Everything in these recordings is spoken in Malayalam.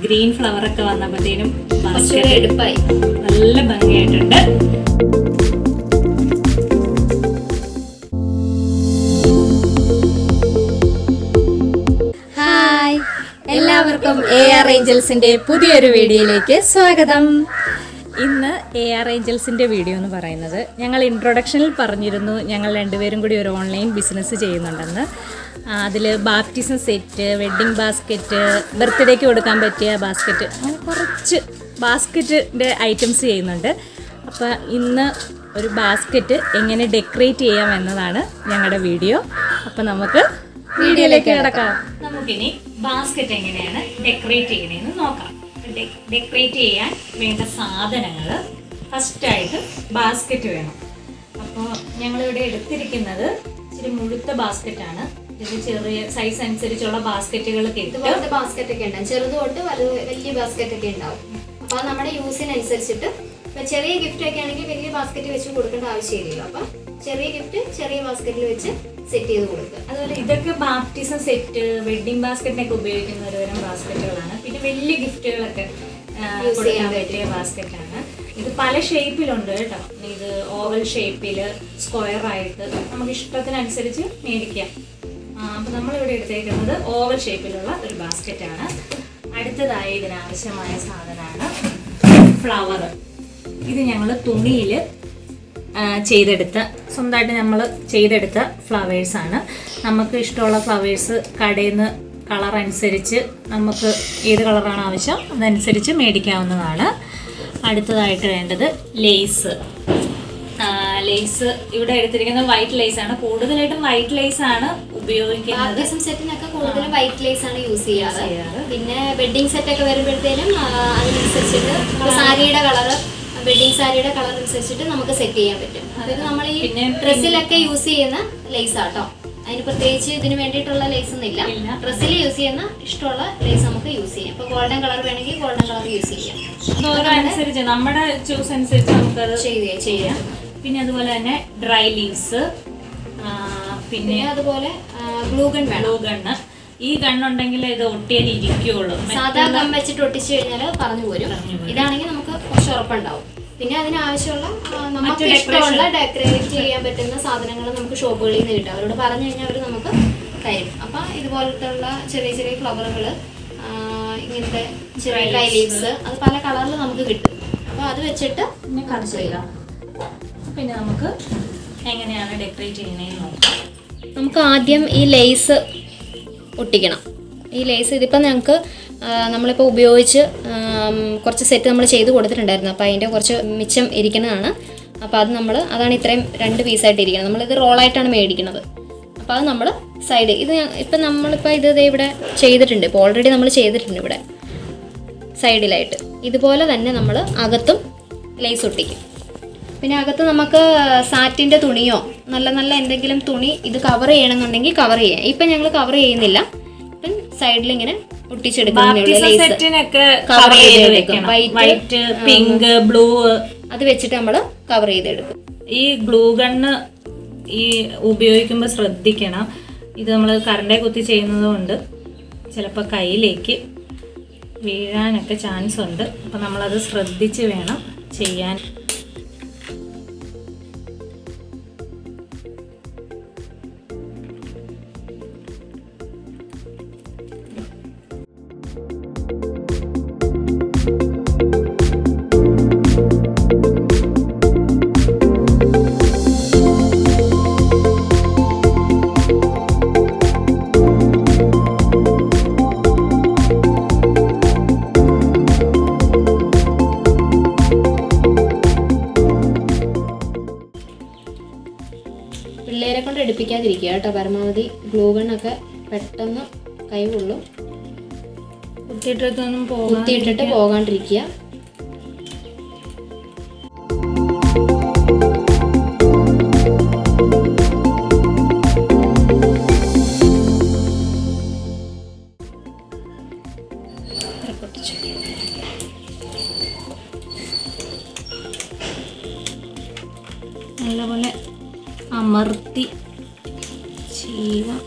ഗ്രീൻ ഫ്ലവർ ഒക്കെ വന്നപ്പോഴത്തേനും കുറച്ചുകൂടെ എടുപ്പായി നല്ല ഭംഗിയായിട്ടുണ്ട് ഹായ് എല്ലാവർക്കും എ ആർ ഏഞ്ചൽസിന്റെ പുതിയൊരു വീഡിയോയിലേക്ക് സ്വാഗതം ഇന്ന് എ ആർ ഏഞ്ചൽസിൻ്റെ വീഡിയോ എന്ന് പറയുന്നത് ഞങ്ങൾ ഇൻട്രൊഡക്ഷനിൽ പറഞ്ഞിരുന്നു ഞങ്ങൾ രണ്ടുപേരും കൂടി ഒരു ഓൺലൈൻ ബിസിനസ് ചെയ്യുന്നുണ്ടെന്ന് അതിൽ ബാപ്റ്റിസം സെറ്റ് വെഡ്ഡിംഗ് ബാസ്ക്കറ്റ് ബർത്ത്ഡേക്ക് കൊടുക്കാൻ പറ്റിയ ബാസ്ക്കറ്റ് അങ്ങനെ കുറച്ച് ബാസ്ക്കറ്റിൻ്റെ ഐറ്റംസ് ചെയ്യുന്നുണ്ട് അപ്പോൾ ഇന്ന് ഒരു ബാസ്ക്കറ്റ് എങ്ങനെ ഡെക്കറേറ്റ് ചെയ്യാം എന്നതാണ് ഞങ്ങളുടെ വീഡിയോ അപ്പോൾ നമുക്ക് വീഡിയോയിലേക്ക് കിടക്കാം നമുക്കിനി ബാസ്ക്കറ്റ് എങ്ങനെയാണ് ഡെക്കറേറ്റ് ചെയ്യണതെന്ന് നോക്കാം ഡെക്കറേറ്റ് ചെയ്യാൻ വേണ്ട സാധനങ്ങൾ ഫസ്റ്റായിട്ട് ബാസ്ക്കറ്റ് വേണം അപ്പോൾ ഞങ്ങളിവിടെ എടുത്തിരിക്കുന്നത് ഇച്ചിരി മുഴുത്ത ബാസ്ക്കറ്റാണ് ഇത് ചെറിയ സൈസ് അനുസരിച്ചുള്ള ബാസ്ക്കറ്റുകൾ കിട്ടും ഇതുപോലത്തെ ബാസ്ക്കറ്റ് ഒക്കെ ഉണ്ടാവും ചെറുത് തൊട്ട് വലുത് വലിയ ബാസ്ക്കറ്റ് ഒക്കെ ഉണ്ടാവും അപ്പൊ അത് നമ്മുടെ യൂസിനനുസരിച്ചിട്ട് ഇപ്പൊ ചെറിയ ഗിഫ്റ്റ് ഒക്കെ ആണെങ്കിൽ വലിയ ബാസ്ക്കറ്റ് വെച്ച് കൊടുക്കേണ്ട ആവശ്യമില്ലല്ലോ അപ്പൊ ചെറിയ ഗിഫ്റ്റ് ചെറിയ ബാസ്ക്കറ്റിൽ വെച്ച് സെറ്റ് ചെയ്ത് കൊടുക്കുക അതുപോലെ ഇതൊക്കെ ബാപ്റ്റിസം സെറ്റ് വെഡ്ഡിംഗ് ബാസ്ക്കറ്റിനൊക്കെ ഉപയോഗിക്കുന്ന ഒരു തരം ബാസ്ക്കറ്റുകളാണ് പിന്നെ വലിയ ഗിഫ്റ്റുകളൊക്കെ ആ, Use കൊടുക്കാൻ ചെയ്യാൻ പറ്റിയ ബാസ്ക്കറ്റാണ് ഇത് പല ഷേപ്പിലുണ്ട് കേട്ടോ ഇത് ഓവൽ ഷേപ്പില് സ്ക്വയർ ആയിട്ട് നമുക്ക് ഇഷ്ടത്തിനനുസരിച്ച് മേടിക്കാം അപ്പം നമ്മളിവിടെ എടുത്തേക്കുന്നത് ഓവൽ ഷേപ്പിലുള്ള ഒരു ബാസ്ക്കറ്റാണ് അടുത്തതായി ഇതിനാവശ്യമായ സാധനമാണ് ഫ്ലവർ ഇത് ഞങ്ങൾ തുണിയിൽ ചെയ്തെടുത്ത സ്വന്തമായിട്ട് നമ്മൾ ചെയ്തെടുത്ത ഫ്ലവേഴ്സാണ് നമുക്ക് ഇഷ്ടമുള്ള ഫ്ലവേഴ്സ് കടയിൽ നിന്ന് കളർ അനുസരിച്ച് നമുക്ക് ഏത് കളറാണ് ആവശ്യം അതനുസരിച്ച് മേടിക്കാവുന്നതാണ് അടുത്തതായിട്ട് വേണ്ടത് ലേസ് ലേസ് ഇവിടെ എടുത്തിരിക്കുന്നത് വൈറ്റ് ലേസ് ആണ് കൂടുതലായിട്ടും വൈറ്റ് ലേസ് ആണ് ഉപയോഗിക്കുന്നത് ബാപ്റ്റിസം സെറ്റിനൊക്കെ കൂടുതലും വൈറ്റ് ലേസ് ആണ് യൂസ് ചെയ്യാറ് ചെയ്യാറ്. പിന്നെ വെഡിങ് സെറ്റ് ഒക്കെ വരുമ്പോഴത്തേനും ആ, അതിനനുസരിച്ചിട്ട് ഇപ്പൊ സാരിയുടെ കളറ് വെഡിങ് സാരിയുടെ കളർ അനുസരിച്ചിട്ട് നമുക്ക് സെറ്റ് ചെയ്യാൻ പറ്റും അതായത് നമ്മൾ ഈ പിന്നെ ഡ്രസ്സിലൊക്കെ യൂസ് ചെയ്യുന്ന ലേസ് ആട്ടോ അതിന് പ്രത്യേകിച്ച് ഇതിന് വേണ്ടിയിട്ടുള്ള ലേസ് ഒന്നും ഇല്ല ഇല്ല. ഡ്രസ്സിൽ യൂസ് ചെയ്യുന്ന ഇഷ്ടമുള്ള ലേസ് നമുക്ക് യൂസ് ചെയ്യാം ഇപ്പൊ ഗോൾഡൻ കളർ വേണമെങ്കിൽ ഗോൾഡൻ കളർ യൂസ് ചെയ്യാം അത് ഓരോ അനുസരിച്ച് നമ്മുടെ ചൂസ് അനുസരിച്ച് നമുക്കത് ചെയ്ത് ചെയ്യാം പിന്നെ അതുപോലെ തന്നെ ഡ്രൈ ലീവ്സ് പിന്നെ പിന്നെ അതുപോലെ ഗ്ലൂഗൺ വേണം ഗ്ലൂ ഗണ്ണ് ഈ ഗണ്ണുണ്ടെങ്കിൽ ഇത് ഒട്ടിയാൽ ഇരിക്കുള്ളൂ സാധാ ഗം വെച്ചിട്ട് ഒട്ടിച്ചു കഴിഞ്ഞാൽ പറഞ്ഞു പോരും ഇതാണെങ്കിൽ നമുക്ക് കുറച്ച് ഉറപ്പുണ്ടാവും പിന്നെ അതിനാവശ്യമുള്ള ആ, നമുക്ക് ഇഷ്ടമുള്ള ഡെക്കറേറ്റ് ചെയ്യാൻ പറ്റുന്ന സാധനങ്ങൾ നമുക്ക് ഷോപ്പുകളിൽ നിന്ന് കിട്ടും അവരോട് പറഞ്ഞു കഴിഞ്ഞാൽ അവർ നമുക്ക് തരും അപ്പൊ ഇതുപോലത്തെ ഉള്ള ചെറിയ ചെറിയ ഫ്ലവറുകൾ ഇങ്ങനത്തെ ചെറിയ ഡ്രൈ ലീവ്സ് അത് പല കളറിൽ നമുക്ക് കിട്ടും അപ്പൊ അത് വെച്ചിട്ട് പിന്നെ കറച്ചില്ല പിന്നെ നമുക്ക് എങ്ങനെയാണ് ഡെക്കറേറ്റ് ചെയ്യണേന്ന് നോക്കാം നമുക്ക് ആദ്യം ഈ ലേസ് ഒട്ടിക്കണം ഈ ലേസ് ഇതിപ്പോൾ ഞങ്ങൾക്ക് നമ്മളിപ്പോൾ ഉപയോഗിച്ച് ആം, കുറച്ച് സെറ്റ് നമ്മൾ ചെയ്ത് കൊടുത്തിട്ടുണ്ടായിരുന്നു അപ്പോൾ അതിൻ്റെ കുറച്ച് മിച്ചം ഇരിക്കുന്നതാണ് അപ്പോൾ അത് നമ്മൾ അതാണ് ഇത്രയും രണ്ട് പീസായിട്ട് ഇരിക്കുന്നത് നമ്മളിത് റോളായിട്ടാണ് മേടിക്കുന്നത് അപ്പോൾ അത് നമ്മൾ സൈഡ് ഇത് ഞ- ഇപ്പം നമ്മളിപ്പോൾ ഇത് ദേ ഇവിടെ ചെയ്തിട്ടുണ്ട് ഇപ്പോൾ ഓൾറെഡി നമ്മൾ ചെയ്തിട്ടുണ്ട് ഇവിടെ സൈഡിലായിട്ട് ഇതുപോലെ തന്നെ നമ്മൾ അകത്തും ലേസ് ഒട്ടിക്കും പിന്നെ അകത്ത് നമുക്ക് സാറ്റിൻ്റെ തുണിയോ നല്ല നല്ല എന്തെങ്കിലും തുണി ഇത് കവർ ചെയ്യണമെന്നുണ്ടെങ്കിൽ കവർ ചെയ്യാം ഇപ്പം ഞങ്ങൾ കവർ ചെയ്യുന്നില്ല ഇപ്പം സൈഡിൽ ഇങ്ങനെ ഒട്ടിച്ചെടുക്കുന്നേ ലേസ് സെറ്റിനൊക്കെ Cover കവർ ചെയ്ത് ചെയ്തെടുക്കും. വെക്കണം White, വൈറ്റ് പിങ്ക് ബ്ലൂ അത് വെച്ചിട്ട് നമ്മൾ കവർ ചെയ്തെടുക്കും ഈ ഗ്ലൂ ഗണ്ണ് ഈ ഉപയോഗിക്കുമ്പോൾ ശ്രദ്ധിക്കണം ഇത് നമ്മൾ കറണ്ടേ കുത്തി ചെയ്യുന്നത് കൊണ്ട് ചിലപ്പോൾ കയ്യിലേക്ക് വീഴാനൊക്കെ ചാൻസ് ഉണ്ട് അപ്പം നമ്മളത് ശ്രദ്ധിച്ച് വേണം ചെയ്യാൻ പിള്ളേരെ കൊണ്ട് എടുപ്പിക്കാതിരിക്കുക കേട്ടോ പരമാവധി ഗ്ലൂ ഗണ്ണൊക്കെ പെട്ടെന്ന് കൈ കൊള്ളും കുത്തിയിട്ടൊന്നും പോകാൻ കുത്തിയിട്ടിട്ട് പോകാണ്ടിരിക്കുക നല്ലപോലെ അമർത്തി ചെയ്യുക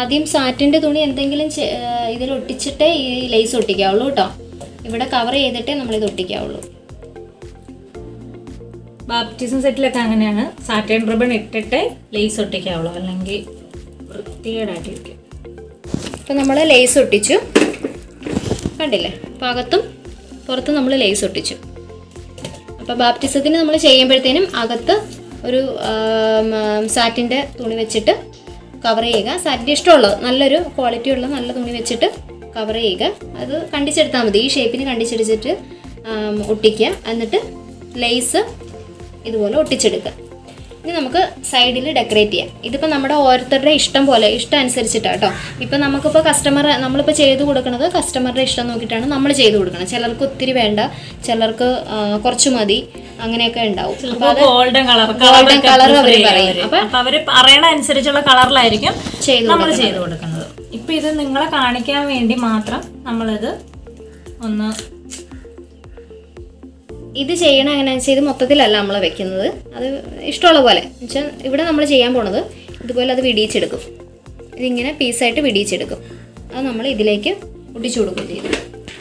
ആദ്യം സാറ്റിൻ്റെ തുണി എന്തെങ്കിലും ചെ- ആ, ഇതിൽ ഒട്ടിച്ചിട്ടേ ഈ ലേസ് ഒട്ടിക്കാവുള്ളൂ കേട്ടോ ഇവിടെ കവർ ചെയ്തിട്ടേ നമ്മളിത് ഒട്ടിക്കാവുള്ളൂ ബാപ്റ്റിസം സെറ്റിലൊക്കെ അങ്ങനെയാണ് സാറ്റേൺ റിബൺ ഇട്ടിട്ട് ലേസ് ഒട്ടിക്കാവുള്ളൂ അല്ലെങ്കിൽ വൃത്തികേടായിട്ടിരിക്കും ഇപ്പം നമ്മൾ ലേസ് ഒട്ടിച്ചു കണ്ടില്ലേ ഭാഗത്തും പുറത്തും നമ്മൾ ലേസ് ഒട്ടിച്ചു അപ്പോൾ ബാപ്റ്റിസത്തിന് നമ്മൾ ചെയ്യുമ്പോഴത്തേനും അകത്ത് ഒരു സാറ്റിൻ്റെ തുണി വെച്ചിട്ട് കവർ ചെയ്യുക സാറ്റിൻ്റെ ഇഷ്ടമുള്ളത് നല്ലൊരു ക്വാളിറ്റി ഉള്ള നല്ല തുണി വെച്ചിട്ട് കവർ ചെയ്യുക അത് കണ്ടിച്ചെടുത്താൽ മതി ഈ ഷേപ്പിന് കണ്ടിച്ചെടുത്തിട്ട് ആം, ഒട്ടിക്കുക എന്നിട്ട് ലേസ് ഇതുപോലെ ഒട്ടിച്ചെടുക്കുക ഇനി നമുക്ക് സൈഡിൽ ഡെക്കറേറ്റ് ചെയ്യാം ഇതിപ്പോൾ നമ്മുടെ ഓരോരുത്തരുടെ ഇഷ്ടം പോലെ ഇഷ്ടം അനുസരിച്ചിട്ടാണ് കേട്ടോ ഇപ്പം നമുക്കിപ്പോൾ കസ്റ്റമർ നമ്മളിപ്പോൾ ചെയ്ത് കൊടുക്കുന്നത് കസ്റ്റമറുടെ ഇഷ്ടം നോക്കിയിട്ടാണ് നമ്മൾ ചെയ്ത് കൊടുക്കുന്നത് ചിലർക്ക് ഒത്തിരി വേണ്ട ചിലർക്ക് ആ, കുറച്ച് മതി അങ്ങനെയൊക്കെ ഉണ്ടാവും അപ്പോൾ അത് ഗോൾഡൻ കളർ Golden colour അവര് പറയും. അപ്പൊ അവര് പറയണ അനുസരിച്ചുള്ള കളറിലായിരിക്കും ചെയ്ത് നമ്മൾ ചെയ്ത് കൊടുക്കുന്നത് ഇപ്പൊ ഇത് നിങ്ങളെ കാണിക്കാൻ വേണ്ടി മാത്രം നമ്മളിത് ഒന്ന് ഇത് ചെയ്യണ എങ്ങനെയാണെന്ന് വെച്ചാൽ ഇത് മൊത്തത്തിലല്ല നമ്മൾ വെക്കുന്നത് അത് ഇഷ്ടമുള്ള പോലെ വെച്ചാൽ ഇവിടെ നമ്മൾ ചെയ്യാൻ പോണത് ഇതുപോലെ അത് വിടിയിച്ചെടുക്കും ഇതിങ്ങനെ പീസായിട്ട് വിടിയിച്ചെടുക്കും അത് നമ്മൾ ഇതിലേക്ക് ഒട്ടിച്ചു കൊടുക്കും ചെയ്യും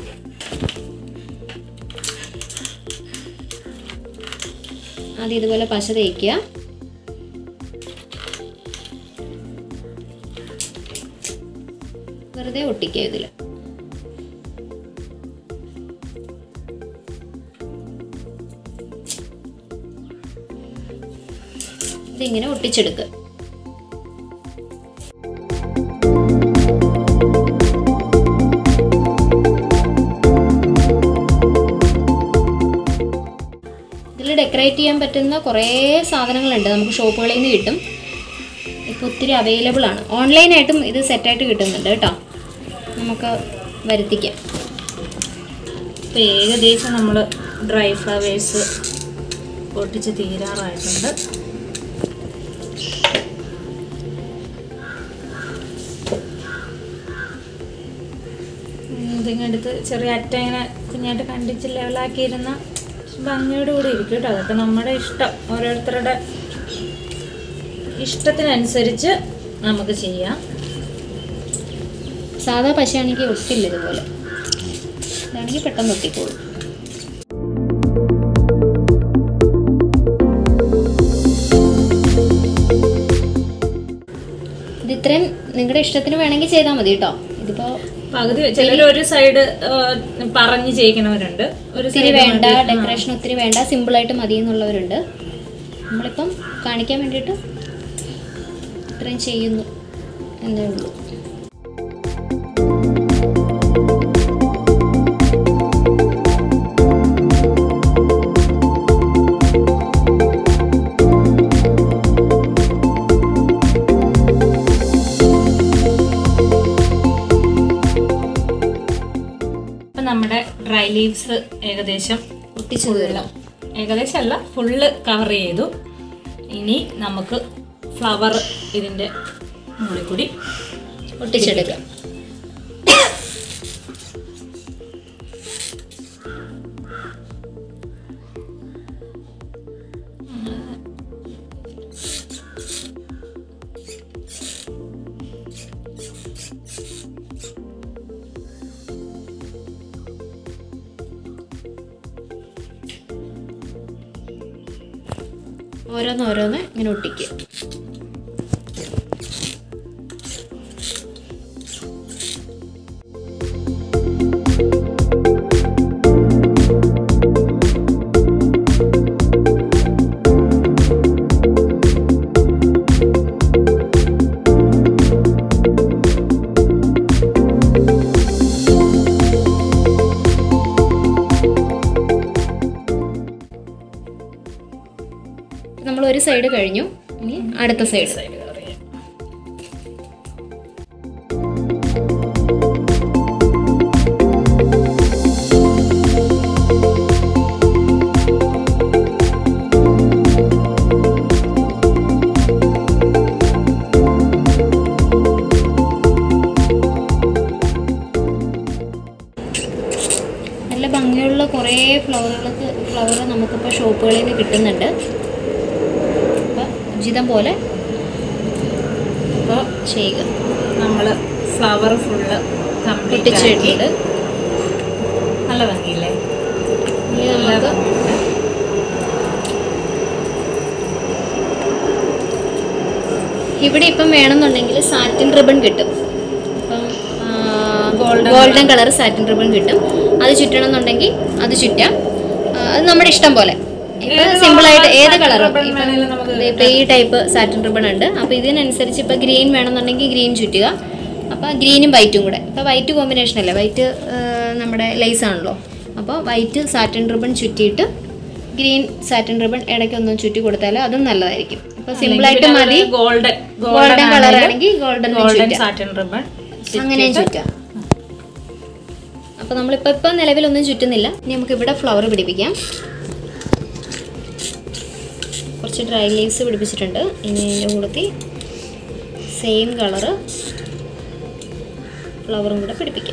ആദ്യം ഇതുപോലെ പശ തേക്കുക വെറുതെ ഒട്ടിക്കുക ഇതിൽ ഇതിങ്ങനെ ഒട്ടിച്ചെടുക്കുക ഇതിൽ ഡെക്കറേറ്റ് ചെയ്യാൻ പറ്റുന്ന കുറേ സാധനങ്ങളുണ്ട് നമുക്ക് ഷോപ്പുകളിൽ നിന്ന് കിട്ടും ഇപ്പോൾ ഒത്തിരി അവൈലബിൾ ആണ് ഓൺലൈനായിട്ടും ഇത് സെറ്റായിട്ട് കിട്ടുന്നുണ്ട് കേട്ടോ നമുക്ക് വരുത്തിക്കാം ഇപ്പൊ ഏകദേശം നമ്മൾ ഡ്രൈ ഫ്ലവേഴ്സ് പൊട്ടിച്ച് തീരാറായിട്ടുണ്ട് ഇതിങ്ങനെ എടുത്ത് ചെറിയ അറ്റ ഇങ്ങനെ കുഞ്ഞായിട്ട് കണ്ടിച്ച് ലെവലാക്കിയിരുന്ന ഭംഗിയോട് കൂടി ഇരിക്കും കേട്ടോ അതൊക്കെ നമ്മുടെ ഇഷ്ടം ഓരോരുത്തരുടെ ഇഷ്ടത്തിനനുസരിച്ച് നമുക്ക് ചെയ്യാം സാധാ പശയാണെങ്കിൽ ഒട്ടില്ല ഇതുപോലെ ഇതാണെങ്കിൽ പെട്ടെന്ന് ഒട്ടിക്കോളും ഇത് ഇത്രയും നിങ്ങളുടെ ഇഷ്ടത്തിന് വേണമെങ്കിൽ ചെയ്താൽ മതി കേട്ടോ ഇതിപ്പോൾ പകുതി ചിലർ ഒരു സൈഡ് പറഞ്ഞ് ചെയ്യിക്കണവരുണ്ട് ഒരു ഒത്തിരി വേണ്ട ഡെക്കറേഷൻ ഒത്തിരി വേണ്ട സിമ്പിളായിട്ട് മതി എന്നുള്ളവരുണ്ട് നമ്മളിപ്പം കാണിക്കാൻ വേണ്ടിയിട്ട് ഇത്രയും ചെയ്യുന്നു എന്നേ ഉള്ളൂ ഇപ്പൊ നമ്മുടെ ഡ്രൈ ലീവ്സ് ഏകദേശം ഒട്ടിച്ചു ഫുള്ള് ഏകദേശം അല്ല ഫുള്ള് കവർ ചെയ്തു ഇനി നമുക്ക് ഫ്ലവർ ഇതിന്റെ മുകളിൽ കൂടി ഒട്ടിച്ചെടുക്കാം ഓരോന്ന് ഓരോന്ന് ഇങ്ങനെ ഒട്ടിക്കുക നമ്മൾ ഒരു സൈഡ് കഴിഞ്ഞു ഇനി അടുത്ത സൈഡ് സൈഡ് കവർ ചെയ്യാം നല്ല ഭംഗിയുള്ള കുറേ ഫ്ലവറുകൾക്ക് ഫ്ലവർ നമുക്കിപ്പോൾ ഷോപ്പുകളിൽ നിന്ന് കിട്ടുന്നുണ്ട് അപ്പോൾ ഉചിതം പോലെ അപ്പോൾ ചെയ്യുക നമ്മൾ ഫ്ലവർ ഫുള്ള് കംപ്ലീറ്റ് ആക്കി ഒട്ടിച്ചിട്ടുണ്ട് നല്ല ഭംഗിയില്ലേ ഇനി നല്ല നമുക്ക് ഭംഗിയുണ്ട് ഇവിടെ ഇപ്പം വേണമെന്നുണ്ടെങ്കിൽ സാറ്റിൻ റിബൺ കിട്ടും ഇപ്പം Golden golden colour satin ribbon കിട്ടും അത് ചുറ്റണമെന്നുണ്ടെങ്കിൽ അത് ചുറ്റാം ആ, അത് നമ്മുടെ ഇഷ്ടം പോലെ ഇപ്പൊ ഏത് സിമ്പിൾ ആയിട്ട് colour ഏത് satin കളറും ribbon വേണേലും നമുക്ക് ഇപ്പൊ ഈ ടൈപ്പ് സാറ്റിൻ റിബൺ ഉണ്ട് അപ്പൊ ഇതിനനുസരിച്ച് ഇപ്പൊ ഗ്രീൻ വേണമെന്നുണ്ടെങ്കിൽ ഗ്രീൻ ചുറ്റുക അപ്പൊ ഗ്രീനും വൈറ്റും കൂടെ ഇപ്പൊ വൈറ്റ് കോമ്പിനേഷൻ അല്ലേ വൈറ്റ് നമ്മുടെ ലേസ് ആണല്ലോ അപ്പോൾ വൈറ്റ് സാറ്റിൻ റിബൺ ചുറ്റിയിട്ട് ഗ്രീൻ സാറ്റിൻ റിബൺ ഇടയ്ക്ക് ഒന്നും ചുറ്റി കൊടുത്താൽ അതും നല്ലതായിരിക്കും ഇപ്പൊ സിമ്പിൾ ആയിട്ട് മതി ഗോൾഡൻ ഗോൾഡൻ കളർ ആണെങ്കിൽ ഗോൾഡൻ ഗോൾഡൻ സാറ്റിൻ റിബൺ അങ്ങനെയും ചുറ്റാം അപ്പൊ നമ്മളിപ്പോ ഇപ്പൊ നിലവിലൊന്നും ചുറ്റുന്നില്ല ഇനി നമുക്ക് ഇവിടെ ഫ്ലവർ പിടിപ്പിക്കാം കുറച്ച് ഡ്രൈ ലീവ്സ് പിടിപ്പിച്ചിട്ടുണ്ട് ഇനി ഇതിൻ്റെ കൂടത്തി സെയിം കളറ് ഫ്ലവറും കൂടെ പിടിപ്പിക്കാം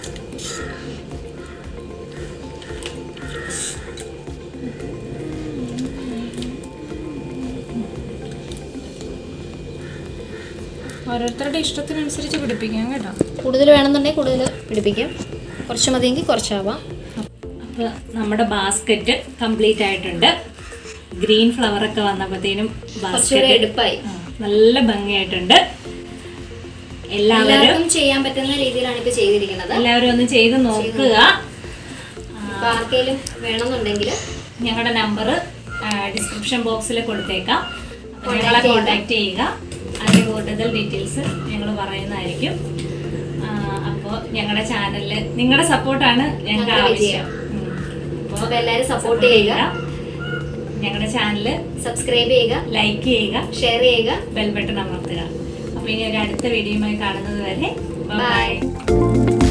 ഓരോരുത്തരുടെ ഇഷ്ടത്തിനനുസരിച്ച് പിടിപ്പിക്കാം കേട്ടോ കൂടുതൽ വേണമെന്നുണ്ടെങ്കിൽ കൂടുതൽ പിടിപ്പിക്കാം കുറച്ച് മതിയെങ്കിൽ കുറച്ചാവാം അപ്പോൾ നമ്മുടെ ബാസ്ക്കറ്റ് കംപ്ലീറ്റ് ആയിട്ടുണ്ട് ഗ്രീൻ ഫ്ലവർ ഒക്കെ വന്നപ്പോഴത്തേനും കുറച്ചുകൂടെ ബാസ്ക്കറ്റ് എടുപ്പായി നല്ല ഭംഗിയായിട്ടുണ്ട് എല്ലാവരും എല്ലാവർക്കും ചെയ്യാൻ പറ്റുന്ന രീതിയിലാണ് ഇപ്പോൾ ചെയ്തിരിക്കുന്നത് എല്ലാവരും ഒന്ന് ചെയ്ത് നോക്കുക അപ്പോൾ ആർക്കെങ്കിലും വേണമെന്നുണ്ടെങ്കിൽ ഞങ്ങളുടെ നമ്പർ ഡിസ്ക്രിപ്ഷൻ ബോക്സിൽ കൊടുത്തേക്കാം അപ്പോൾ ഞങ്ങളെ കോൺടാക്ട് ചെയ്യുക അതിന് കൂടുതൽ ഡീറ്റെയിൽസ് ഞങ്ങൾ പറയുന്നതായിരിക്കും അപ്പോൾ ഞങ്ങളുടെ ചാനലിൽ നിങ്ങളുടെ സപ്പോർട്ടാണ് ഞങ്ങൾക്ക് ഞങ്ങളുടെ ആവശ്യം അപ്പോൾ അപ്പോൾ എല്ലാവരും സപ്പോർട്ട് ചെയ്യുക ഞങ്ങളുടെ ചാനൽ സബ്സ്ക്രൈബ് ചെയ്യുക ലൈക്ക് ചെയ്യുക ഷെയർ ചെയ്യുക ബെൽ ബട്ടൺ അമർത്തുക അപ്പോൾ ഇനി ഒരു അടുത്ത വീഡിയോയുമായി കാണുന്നത് വരെ ബൈ ബൈ